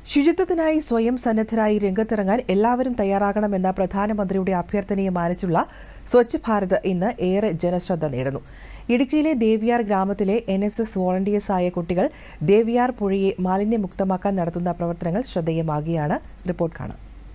ശുചിത്വത്തിനായി സ്വയം സന്നദ്ധരായി രംഗത്തിറങ്ങാൻ എല്ലാവരും തയ്യാറാകണമെന്ന പ്രധാനമന്ത്രിയുടെ അഭ്യർത്ഥനയെ മാനിച്ചുള്ള സ്വച്ഛ് ഭാരത് ഇന്ന് ഏറെ ജനശ്രദ്ധ നേടുന്നു ഇടുക്കിയിലെ ദേവിയാർ ഗ്രാമത്തിലെ എൻ എസ് എസ് വോളണ്ടിയേഴ്സായ കുട്ടികൾ ദേവിയാർ പുഴയെ മാലിന്യമുക്തമാക്കാൻ നടത്തുന്ന പ്രവർത്തനങ്ങൾ ശ്രദ്ധേയമാകിയാണ് റിപ്പോർട്ട് കാണാം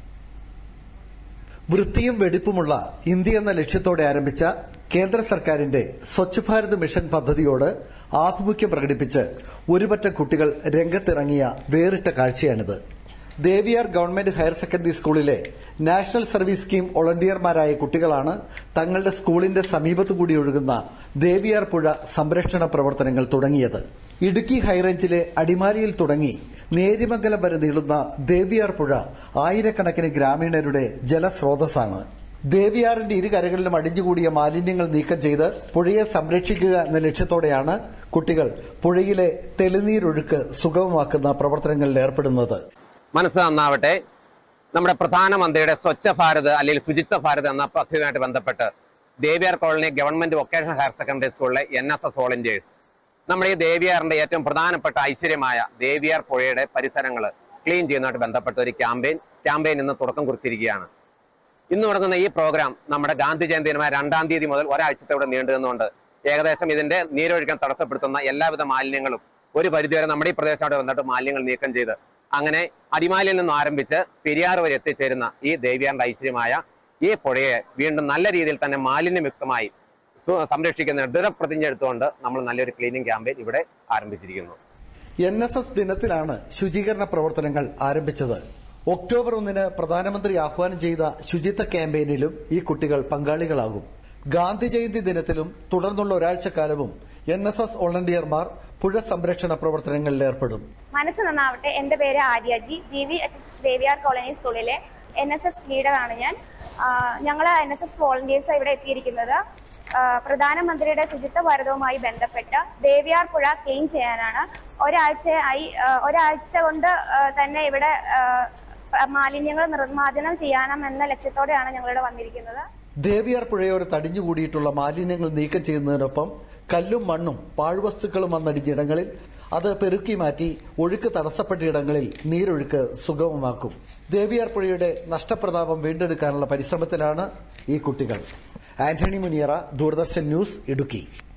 വൃത്തിയും വെടിപ്പുമുള്ള ഇന്ത്യ എന്ന ലക്ഷ്യത്തോടെ ആരംഭിച്ച കേന്ദ്ര സർക്കാരിന്റെ സ്വച്ഛ് ഭാരത് മിഷൻ പദ്ധതിയോട് ആഭിമുഖ്യം പ്രകടിപ്പിച്ച് ഒരുപറ്റം കുട്ടികൾ രംഗത്തിറങ്ങിയ വേറിട്ട കാഴ്ചയാണിത് ദേവിയാർ ഗവൺമെന്റ് ഹയർ സെക്കൻഡറി സ്കൂളിലെ നാഷണൽ സർവീസ് സ്കീം വോളണ്ടിയർമാരായ കുട്ടികളാണ് തങ്ങളുടെ സ്കൂളിന്റെ സമീപത്തുകൂടി ഒഴുകുന്ന ദേവിയാർ പുഴ സംരക്ഷണ പ്രവർത്തനങ്ങൾ തുടങ്ങിയത് ഇടുക്കി ഹൈറേഞ്ചിലെ അടിമാലിയിൽ തുടങ്ങി നേരിമംഗലം വരെ നീളുന്ന ദേവിയാർ പുഴ ആയിരക്കണക്കിന് ഗ്രാമീണരുടെ ജലസ്രോതസ്സാണ് ദേവിയാറിന്റെ ഇരു കരകളിലും അടിഞ്ഞുകൂടിയ മാലിന്യങ്ങൾ നീക്കം ചെയ്ത് പുഴയെ സംരക്ഷിക്കുക എന്ന ലക്ഷ്യത്തോടെയാണ് കുട്ടികൾ പുഴയിലെ തെളിനീരൊഴുക്ക് സുഗമമാക്കുന്ന പ്രവർത്തനങ്ങളിൽ ഏർപ്പെടുന്നത് മനസ്സ് നന്നാവട്ടെ നമ്മുടെ പ്രധാനമന്ത്രിയുടെ സ്വച്ഛ ഭാരത് അല്ലെങ്കിൽ ശുചിത്വ ഭാരത് എന്ന പദ്ധതിയുമായിട്ട് ബന്ധപ്പെട്ട് Deviyar colony government vocational higher secondary സ്കൂളിലെ എൻ എസ് എസ് വോളണ്ടിയേഴ്സ് നമ്മുടെ ഈ ദേവിയാറിന്റെ ഏറ്റവും പ്രധാനപ്പെട്ട ഐശ്വര്യമായ ദേവിയാർ പുഴയുടെ പരിസരങ്ങൾ ക്ലീൻ ചെയ്യുന്നതുമായിട്ട് ബന്ധപ്പെട്ട ഒരു ക്യാമ്പയിൻ ക്യാമ്പയിൻ ഇന്ന് തുടക്കം കുറിച്ചിരിക്കുകയാണ് ഇന്ന് നടക്കുന്ന ഈ പ്രോഗ്രാം നമ്മുടെ ഗാന്ധി ജയന്തി ദിനമായ രണ്ടാം തീയതി മുതൽ ഒരാഴ്ചത്തോടെ നീണ്ടു നിന്നുകൊണ്ട് ഏകദേശം ഇതിന്റെ നീരൊഴുക്കാൻ തടസ്സപ്പെടുത്തുന്ന എല്ലാവിധ മാലിന്യങ്ങളും ഒരു പരിധിവരെ നമ്മുടെ ഈ പ്രദേശത്തോടെ വന്നിട്ട് മാലിന്യങ്ങൾ നീക്കം ചെയ്ത് അങ്ങനെ അടിമാലിയിൽ നിന്നും ആരംഭിച്ച് പെരിയാർ വരെ എത്തിച്ചേരുന്ന ഈ ദേവിയാറിന്റെ ഐശ്വര്യമായ ഈ പുഴയെ വീണ്ടും നല്ല രീതിയിൽ തന്നെ മാലിന്യമുക്തമായി സു- സംരക്ഷിക്കുന്ന ദൃഢപ്രതിജ്ഞ എടുത്തുകൊണ്ട് നമ്മൾ നല്ലൊരു ക്ലീനിങ് ക്യാമ്പയിൻ ഇവിടെ ആരംഭിച്ചിരിക്കുന്നു എൻ എസ് എസ് ദിനത്തിലാണ് ശുചീകരണ പ്രവർത്തനങ്ങൾ ആരംഭിച്ചത് ഒക്ടോബർ ഒന്നിന് പ്രധാനമന്ത്രി ആഹ്വാനം ചെയ്ത ശുചിത്വ ക്യാമ്പയിനിലും ഈ കുട്ടികൾ പങ്കാളികളാകും ഗാന്ധി ജയന്തി ദിനത്തിലും തുടർന്നുള്ള ഒരാഴ്ചക്കാലവും എൻ എസ് എസ് വോളണ്ടിയർമാർ പുഴ സംരക്ഷണ പ്രവർത്തനങ്ങളിൽ ഏർപ്പെടും മനസ്സ് നന്നാവട്ടെ എൻ്റെ പേര് Aryaji G V H S S Deviyar colony സ്കൂളിലെ എൻ എസ് എസ് ലീഡറാണ് ഞാൻ ഞങ്ങൾ എൻ എസ് എസ് വോളണ്ടിയേഴ്സ് ഇവിടെ എത്തിയിരിക്കുന്നത് ആ, പ്രധാനമന്ത്രിയുടെ ശുചിത്വ ഭാരതവുമായി ബന്ധപ്പെട്ട് ദേവിയാർ പുഴ ക്ലീൻ ചെയ്യാനാണ് ഒരാഴ്ചയായി ആ, ഒരാഴ്ച കൊണ്ട് ആ, തന്നെ ഇവിടെ ആ, മാലിന്യങ്ങൾ നിർമ്മാർജ്ജനം ചെയ്യാനം എന്ന ലക്ഷ്യത്തോടെയാണ് ഞങ്ങളിവിടെ വന്നിരിക്കുന്നത് ദേവിയാർ പുഴയോരത്ത് അടിഞ്ഞുകൂടിയിട്ടുള്ള മാലിന്യങ്ങൾ നീക്കം ചെയ്യുന്നതിനൊപ്പം കല്ലും മണ്ണും പാഴ്വസ്തുക്കളും വന്നടിഞ്ഞിടങ്ങളിൽ അത് പെരുക്കി മാറ്റി ഒഴുക്ക് തടസ്സപ്പെട്ട ഇടങ്ങളിൽ നീരൊഴുക്ക് സുഗമമാക്കും ദേവിയാർ പുഴയുടെ നഷ്ടപ്രതാപം വീണ്ടെടുക്കാനുള്ള പരിശ്രമത്തിലാണ് ഈ കുട്ടികൾ ആന്റണി മുനിയറ ദൂരദർശൻ ന്യൂസ് ഇടുക്കി